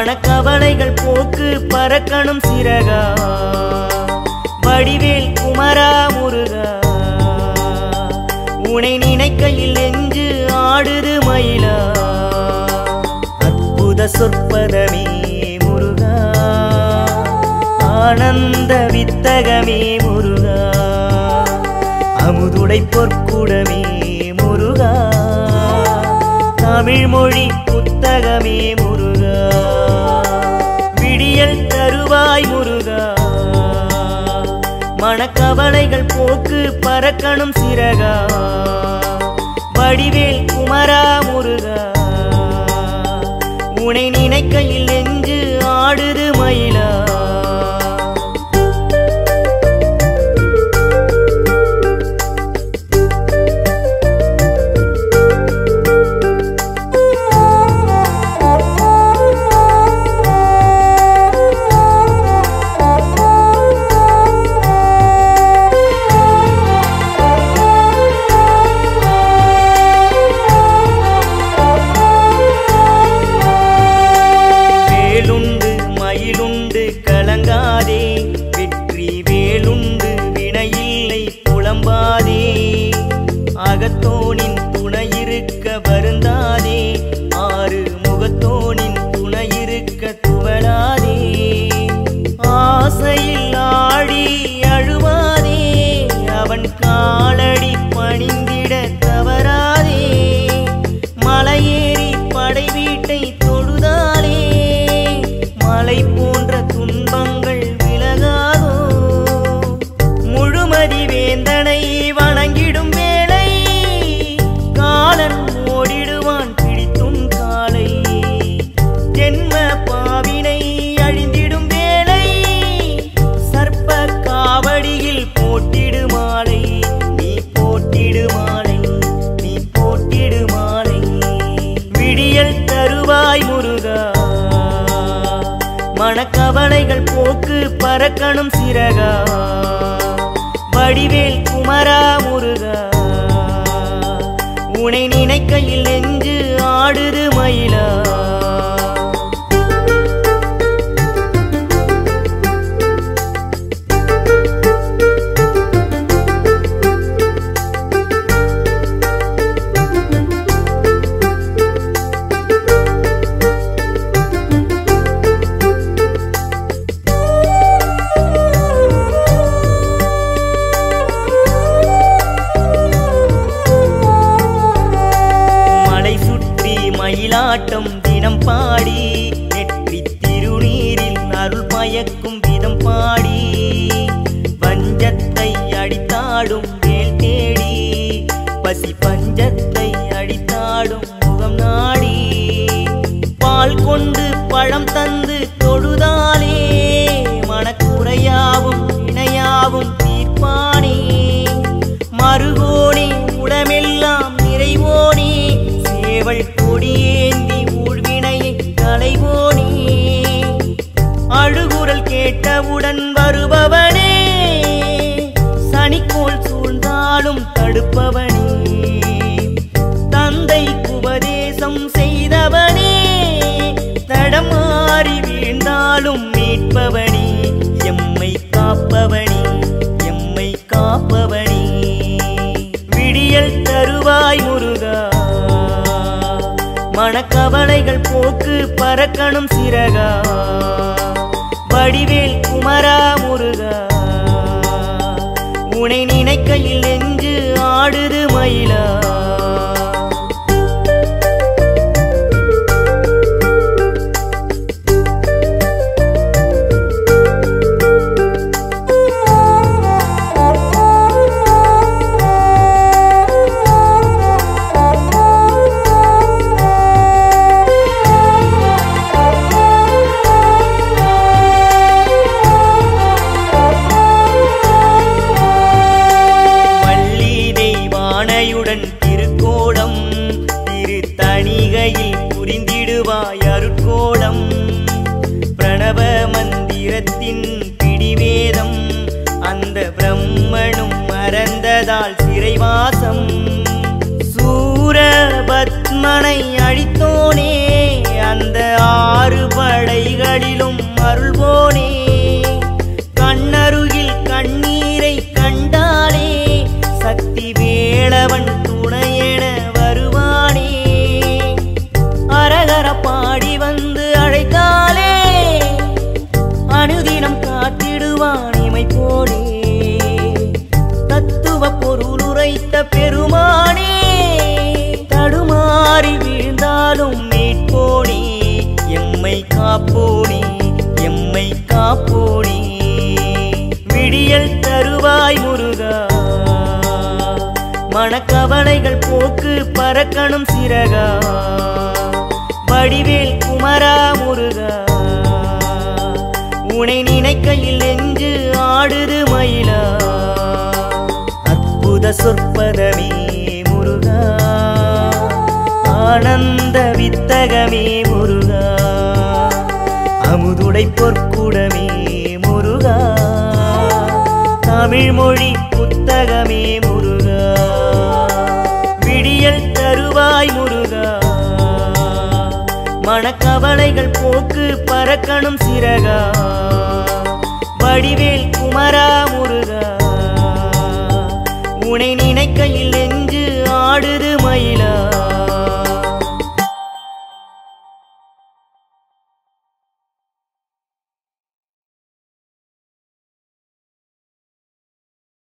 மனக்கவலைகள் போக்கு பறக்கணும் சிறகா வடிவேல் குமரா முருகா உனை நினைக்கையில் நெஞ்சு ஆடுது மயிலா அற்புத சொற்பதமே முருகா ஆனந்த வித்தகமே முருகா அமுதுடை பொற்குடமே முருகா தமிழ் மொழி புத்தகமே முருகா விடியல் தருவாய் முருகா மனக்கவலைகள் போக்கு பறக்கணும் சிறகா வடிவேல் குமரா முருகா உனை நினைக்கையில் நெஞ்சு ஆடுது மயிலா வேலுண்டு மயிலுண்டு கலங்காதே வெற்றி வேலுண்டு வினையில்லை புலம்பாதே அகத்தோனின் துணையிருக்க வருந்தாதே ஆறு முகத்தோனின் துணையிருக்க துவளாதே ஆசையில் ஆடி அழுவாதே அவன் காலடி பணிந்திட தவறாதே மலையேறி படை வீட்டை தொழுதாலே மலை போன்ற துன்பங்கள் விலகாதோ முழுமதி வேந்தனை வணங்கிடும் வேளை காலன் ஓடிடுவான் பிடித்தும் காலை ஜென்ம பாவினை அழிந்திடும் வேளை சர்ப்ப காவடியில் போட்டிடு மாலை நீ போட்டிடு மாலை நீ போட்டிடு மாலை விடியல் தருவாய் முருகா மனக்கவலைகள் போக்கு பறக்கணும் சிறகா வடிவேல் குமரா முருகா உனை நினைக்கையில் நெஞ்சு ஆடுது மயிலா மலை சுற்றி மயிலாட்டம் தினம் பாடி நெற்றி திருநீரில் அருள் பயக்கும் விதம் பாடி பஞ்சத்தை அடித்தாடும் வேல் தேடி பசி பஞ்சத்தை அடித்தாடும் முகம் நாடி பால் கொண்டு பழம் தந்து தொழுதாலே மனக்குறையாவும் இணையாவும் தீர்ப்பானே மறுகோணே உடமெல்லாம் நிறைவோனே சேவல் கொடியேந்தி ஊழ்வினையை களைவோனே அழுகுரல் கேட்டவுடன் வருபவனே சனிக்கோள் சூழ்ந்தாலும் தடுப்பவனே தந்தைக்கு உபதேசம் செய்தவனே தடமாறி வீழ்ந்தாலும் மீட்பவனே எம்மை காப்பவனே எம்மை காப்பவனே விடியல் தருவாய் முருகா மனக்கவலைகள் போக்கு பறக்கணும் சிறகா வடிவேல் குமரா முருகா உனை நினைக்கையில் நெஞ்சு ஆடுது மயிலா வள்ளி தெய்வானையுடன் திருக்கோலம் திரு தணிகையில் புரிந்திடுவாய் அருட்கோலம் பிரணவ மந்திரத்தின் பிடிவேதம் அந்த பிரம்மனும் மறந்ததால் சிறைவாசம் சூர சூரபத்மனை அழித்தோனே அந்த ஆறு படைகளிலும் அருள்வோனே கண்ணருகில் கண்ணீரை கண்டாலே சக்தி வேளவன் துணையென வருவானே அரகர பாடி வந்து அழைத்தாலே அனுதினம் காத்திடுவான் இமை போலே தத்துவ பொருள் உரைத்த பெருமானே தடுமாறி வீழ்ந்தாலும் மீட்போனே எம்மை காப்போனே எம்மை காப்போனே விடியல் தருவாய் முருகா மனக்கவலைகள் போக்கு பறக்கணும் சிறகா வடிவேல் குமரா முருகா உனை நினைக்கையில் நெஞ்சு ஆடுது மயிலா அற்புத சொற்பதமே முருகா ஆனந்த வித்தகமே முருகா அமுதுடை பொற்குடமே முருகா தமிழ் மொழி புத்தகமே முருகா விடியல் தருவாய் முருகா மனக்கவலைகள் போக்கு பறக்கணும் சிறகா வடிவேல் குமரா முருகா உனை நினைக்கையில் நெஞ்சு ஆடுது மயிலா